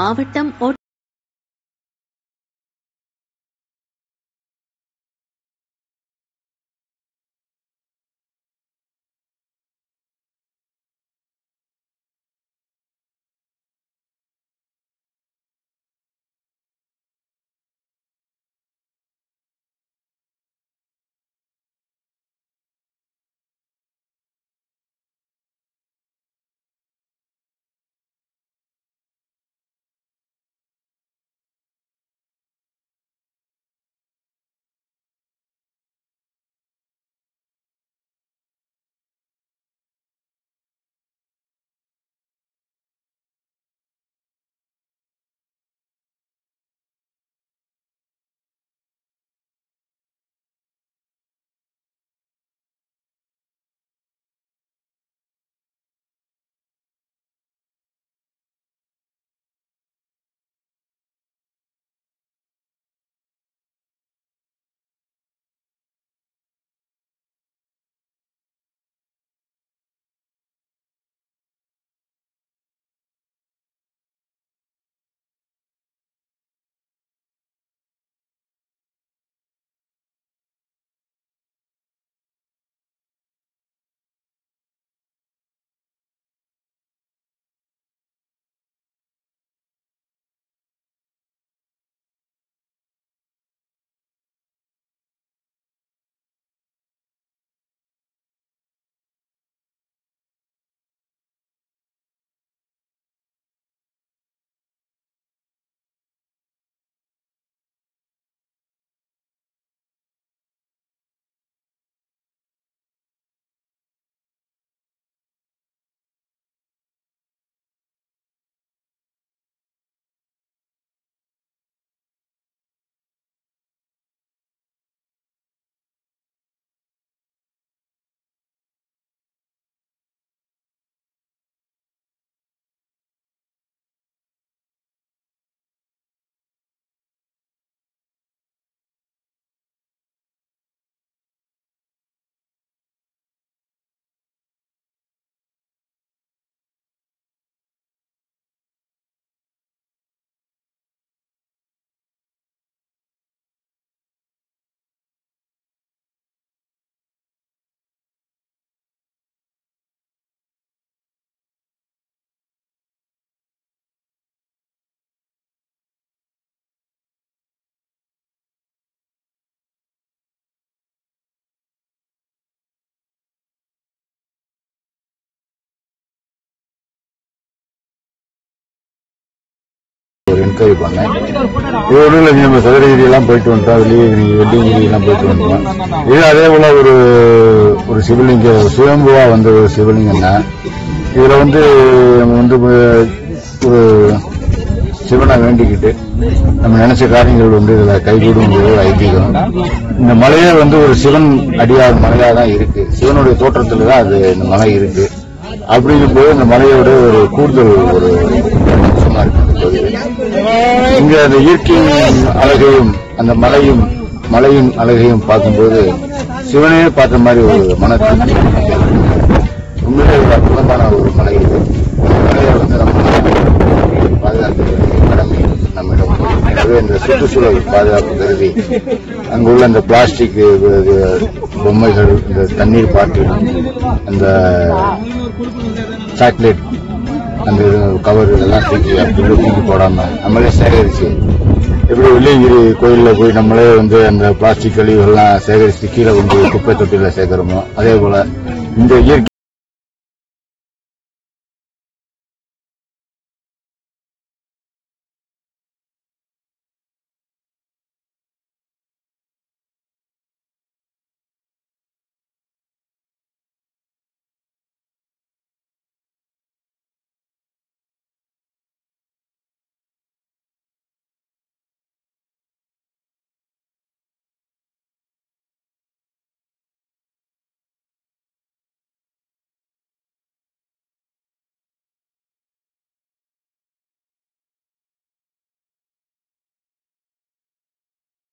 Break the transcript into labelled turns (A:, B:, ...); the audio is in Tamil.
A: மாவட்டம் ஒட்-
B: ஒரு என்கொயரி பண்ணேன் இதோட நம்ம சதுரகிரி எல்லாம் போயிட்டு வந்துட்டோம் வெள்ளியகிரி வெள்ளியங்கிரி எல்லாம் போயிட்டு வந்துட்டோம் இது அதே போல ஒரு ஒரு சிவலிங்க சுயம்புவா வந்த ஒரு சிவலிங்கம் தான் இதுல வந்து நம்ம வந்து ஒரு சிவனை வேண்டிக்கிட்டு நம்ம நினைச்ச காரியங்கள் வந்து இதுல கைகூடும் ஒரு ஐதீகம் இந்த மலையே வந்து ஒரு சிவன் அடியார் மலையா தான் இருக்கு சிவனுடைய தோற்றத்துல தான் அது இந்த மலை இருக்கு அப்படிங்கும்போது இந்த மலையோட ஒரு கூடுதல் ஒரு அம்சமா இருக்கு இந்த கோயில் இங்க அந்த இயற்கையின் அழகையும் அந்த மலையும் மலையின் அழகையும் பார்க்கும்போது சிவனையே பார்த்த மாதிரி ஒரு மன திருப்தி உண்மையிலே ஒரு அற்புதமான ஒரு மலை இது இந்த மலையை வந்து நம்ம பாதுகாக்க வேண்டிய கடமை நம்மிடம் உள்ளது. எனவே இந்த சுற்றுச்சூழல் பாதுகாப்பு கருதி அங்குள்ள இந்த பிளாஸ்டிக் பொம்மைகள் இந்த தண்ணீர் பாட்டில் அந்த சாக்லேட் அந்த கவர் இதெல்லாம் தூக்கி அப்படி தூக்கி போடாம நம்மளே சேகரிச்சு எப்படி வெள்ளியங்கிரி கோயில்ல போய் நம்மளே வந்து அந்த பிளாஸ்டிக் கழிவுகள்லாம் சேகரித்து கீழே கொண்டு போய் குப்பை தொட்டியில சேர்க்கிறோமோ அதே போல இந்த இயற்கை